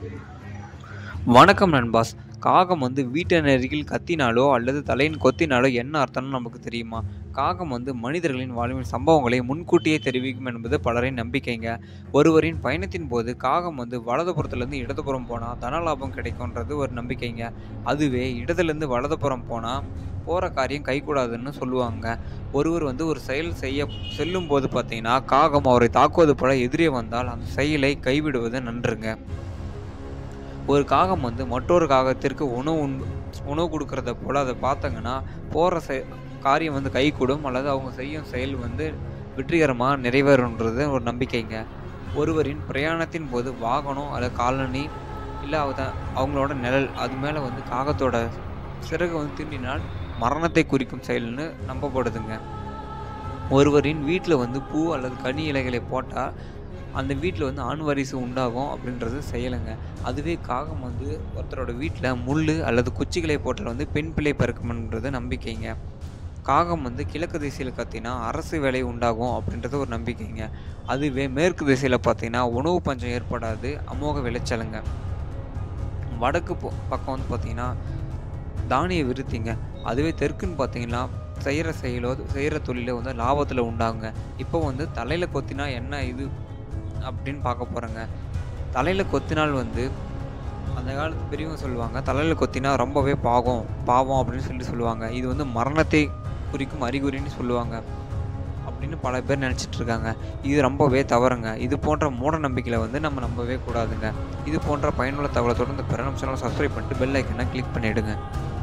வணக்கம் நண்பாஸ் காகம் வந்து வீட்டின் அருகில் கத்தினாலோ அல்லது தலையின் கொத்தினாலோ என்ன அர்த்தம்னு நமக்கு தெரியுமா காகம் வந்து மனிதர்களின் வாழ்வின் சம்பவங்களை முன்கூட்டியே தெரிவிக்கும் என்பது பலரின் நம்பிக்கைங்க ஒருவரின் பயணத்தின் போது காகம் வந்து வலதுபுறத்துலேருந்து இடதுபுறம் போனால் தனலாபம் கிடைக்கும்ன்றது ஒரு நம்பிக்கைங்க அதுவே இடதுலேருந்து வலதுபுறம் போனால் போகிற காரியம் கைகூடாதுன்னு சொல்லுவாங்க ஒருவர் வந்து ஒரு செயல் செய்ய செல்லும் போது பார்த்தீங்கன்னா காகம் அவரை தாக்குவது போல எதிரே வந்தால் அந்த செயலை கைவிடுவது நன்றுங்க ஒரு காகம் வந்து மற்றொரு காகத்திற்கு உணவு உண் உணவு கொடுக்கறத போல் அதை பார்த்தாங்கன்னா போகிற செ காரியம் வந்து கைகூடும் அல்லது அவங்க செய்யும் செயல் வந்து வெற்றிகரமாக நிறைவேறுன்றது ஒரு நம்பிக்கைங்க ஒருவரின் பிரயாணத்தின் போது வாகனம் அல்லது காலனி இல்லை அவ அவங்களோட நிழல் அது மேலே வந்து காகத்தோட சிறகு வந்து திரும்பினால் மரணத்தை குறிக்கும் செயல்னு நம்பப்படுதுங்க ஒருவரின் வீட்டில் வந்து பூ அல்லது கனி இலைகளை போட்டால் அந்த வீட்டில் வந்து ஆண் வாரிசு உண்டாகும் அப்படின்றது செயலுங்க அதுவே காகம் வந்து ஒருத்தரோட வீட்டில் முள் அல்லது குச்சிகளை போட்டால் வந்து பெண் பிள்ளை பிறக்கும்ன்றது நம்பிக்கைங்க காகம் வந்து கிழக்கு திசையில் கத்தினா அரசு வேலை உண்டாகும் அப்படின்றது ஒரு நம்பிக்கைங்க அதுவே மேற்கு திசையில் பார்த்தீங்கன்னா உணவு பஞ்சம் ஏற்படாது அமோக விளைச்சலுங்க வடக்கு போ பக்கம் வந்து பார்த்தீங்கன்னா தானிய விருத்திங்க அதுவே தெற்குன்னு பார்த்தீங்கன்னா செய்கிற செயலோ செய்கிற தொழிலோ வந்து லாபத்தில் உண்டாகுங்க இப்போ வந்து தலையில் கொத்தினா என்ன இது அப்படின்னு பார்க்க போகிறேங்க தலையில் கொத்தினால் வந்து அந்த காலத்து பெரியவங்க சொல்லுவாங்க தலையில் கொத்தினா ரொம்பவே பாவம் பாவம் அப்படின்னு சொல்லி சொல்லுவாங்க இது வந்து மரணத்தை குறிக்கும் அறிகுறின்னு சொல்லுவாங்க அப்படின்னு பல பேர் நினச்சிட்டு இருக்காங்க இது ரொம்பவே தவறுங்க இது போன்ற மூட நம்பிக்கையில் வந்து நம்ம நம்பவே கூடாதுங்க இது போன்ற பயனுள்ள தகவலை தொடர்ந்து பெற நம்ம சேனலை சப்ஸ்கிரைப் பண்ணிட்டு பெல் ஐக்கனை கிளிக் பண்ணிவிடுங்க